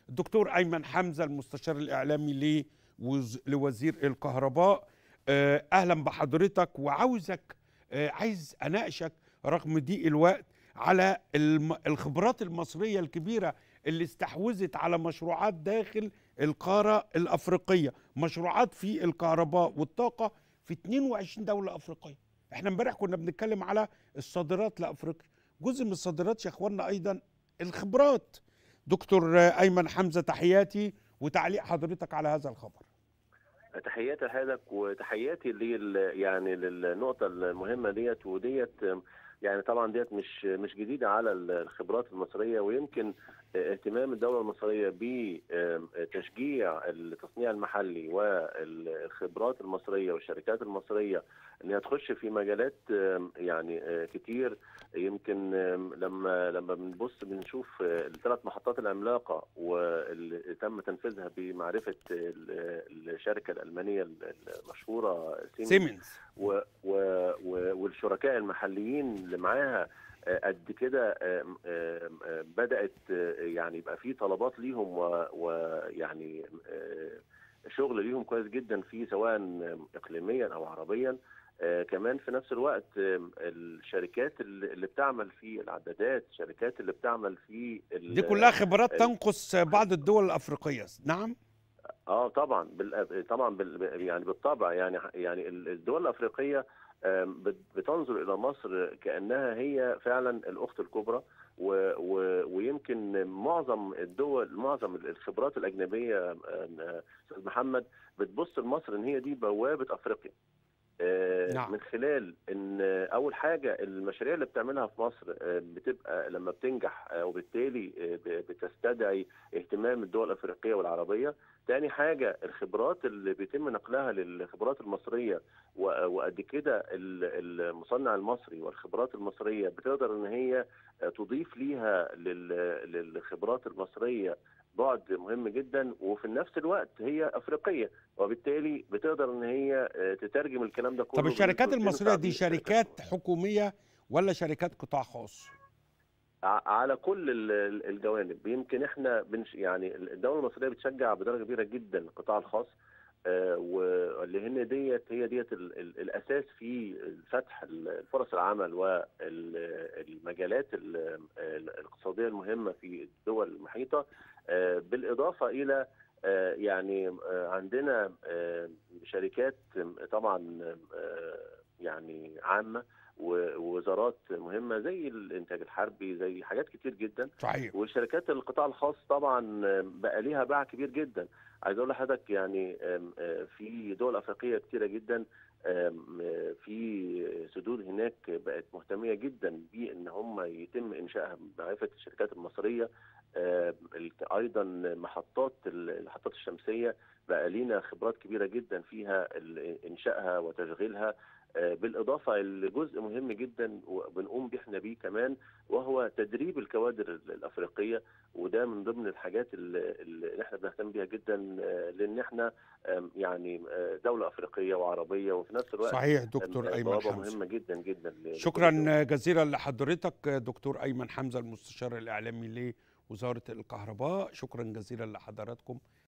الدكتور ايمن حمزه المستشار الاعلامي لوز- لوزير الكهرباء آه، اهلا بحضرتك وعاوزك آه، عايز اناقشك رغم ضيق الوقت على الم- الخبرات المصريه الكبيره اللي استحوذت على مشروعات داخل القاره الافريقيه مشروعات في الكهرباء والطاقه في 22 دوله افريقيه احنا امبارح كنا بنتكلم على الصادرات لافريقيا جزء من الصادرات يا اخوانا ايضا الخبرات دكتور آه، ايمن حمزه تحياتي وتعليق حضرتك على هذا الخبر تحياتي لحضرتك وتحياتي لل يعني للنقطة المهمة ديت وديت يعني طبعا ديت مش مش جديدة على الخبرات المصرية ويمكن اهتمام الدولة المصرية بتشجيع التصنيع المحلي والخبرات المصرية والشركات المصرية انها تخش في مجالات يعني كتير يمكن لما لما بنبص بنشوف الثلاث محطات العملاقة واللي تم تنفيذها بمعرفة الشركة الألمانية المشهورة سيمنز سيمنز و و و والشركاء المحليين اللي معاها آه، قد كده آم، آم، آم، بدات آه، يعني يبقى في طلبات ليهم و- ويعني آه، شغل ليهم كويس جدا في سواء اقليميا او عربيا آه، كمان في نفس الوقت آم، الشركات اللي اللي بتعمل في العدادات الشركات اللي بتعمل في ال- دي كلها خبرات ال- تنقص بعض الدول الافريقيه نعم اه طبعا بال... طبعا بال... يعني بالطبع يعني يعني الدول الافريقيه آم، بت- بتنظر الى مصر كانها هي فعلا الاخت الكبرى و... و... ويمكن معظم الدول معظم الخبرات الاجنبيه آم، آه، استاذ محمد بتبص لمصر ان هي دي بوابه افريقيا آه، نعم. من خلال ان آه، اول حاجه المشاريع اللي بتعملها في مصر آه، بتبقى لما بتنجح آه، وبالتالي آه، ب- بتستدعي اهتمام الدول الافريقيه والعربيه تاني حاجة الخبرات اللي بيتم نقلها للخبرات المصرية و- وقد كده ال- المصنع المصري والخبرات المصرية بتقدر ان هي تضيف ليها لل- للخبرات المصرية بعد مهم جدا وفي نفس الوقت هي افريقيه وبالتالي بتقدر ان هي تترجم الكلام ده كله طب الشركات بال- المصريه دي بالشركات شركات حكوميه ولا شركات قطاع خاص ع- على كل ال- ال- الجوانب يمكن احنا بنش يعني الدوله المصريه بتشجع بدرجه كبيره جدا القطاع الخاص آه، واللي هن ديت هي ديت ال- ال- الاساس في فتح ال- الفرص العمل والمجالات ال- الاقتصاديه المهمه في الدول المحيطه آه، بالاضافه الى آه، يعني آه، عندنا آه، شركات طبعا آه، يعني عامه ووزارات مهمه زي الانتاج الحربي زي حاجات كتير جدا صحيح وشركات القطاع الخاص طبعا بقى ليها باع كبير جدا عايز اقول لحضرتك يعني آم، آه، في دول افريقيه كتيره جدا آم، آه، في سدود هناك بقت مهتميه جدا بان هم يتم انشائها بمعرفه الشركات المصريه آم، ال- ايضا محطات ال- المحطات الشمسيه بقى لينا خبرات كبيره جدا فيها ال- انشائها وتشغيلها آه، بالاضافه لجزء مهم جدا وبنقوم بيه احنا بيه كمان وهو تدريب الكوادر ال- الافريقيه وده من ضمن الحاجات اللي, اللي احنا بنهتم بيها جدا آه، لان احنا آم، يعني آه، دوله افريقيه وعربيه وفي نفس الوقت صحيح دكتور آم، ايمن بوابه حمزه مهمه جدا جدا ل- لكل الدول. شكرا جزيلا لحضرتك دكتور ايمن حمزه المستشار الاعلامي لوزاره الكهرباء شكرا جزيلا لحضراتكم